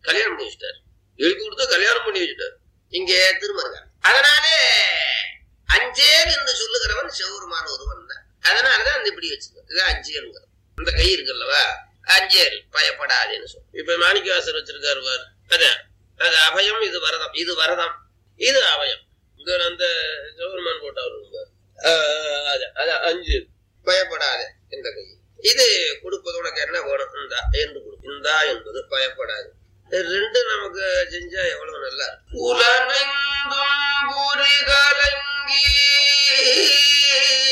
கல்யாணம் பண்ணி வச்சுட்டார் எழுதி கொடுத்து கல்யாணம் பண்ணி வச்சுட்டார் இங்கே திருமருகார் அதனாலே அஞ்சேல் என்று சொல்லுகிறவன் சிவருமான ஒருவன் தான் அதனாலதான் அந்த இப்படி வச்சிருக்கோம் இது அஞ்சேலுங்கிறது இந்த கை இருக்குல்லவா அஞ்சேல் பயப்படாதேன்னு சொல்லு இப்ப மாணிக்கவாசர் வச்சிருக்காரு பாரு அதான் அது அபயம் இது வரதம் இது வரதம் இது அபயம் இந்த அந்த சிவருமான் போட்டவர் அதான் அஞ்சு பயப்படாதே இந்த கை இது கொடுப்பது உனக்கு என்ன வேணும் இந்தா என்று கொடு இந்தா என்பது பயப்படாது இது ரெண்டு நமக்கு செஞ்சா எவ்வளவு நல்லா இருக்கும். உலனெங்கும் புரிகலங்கி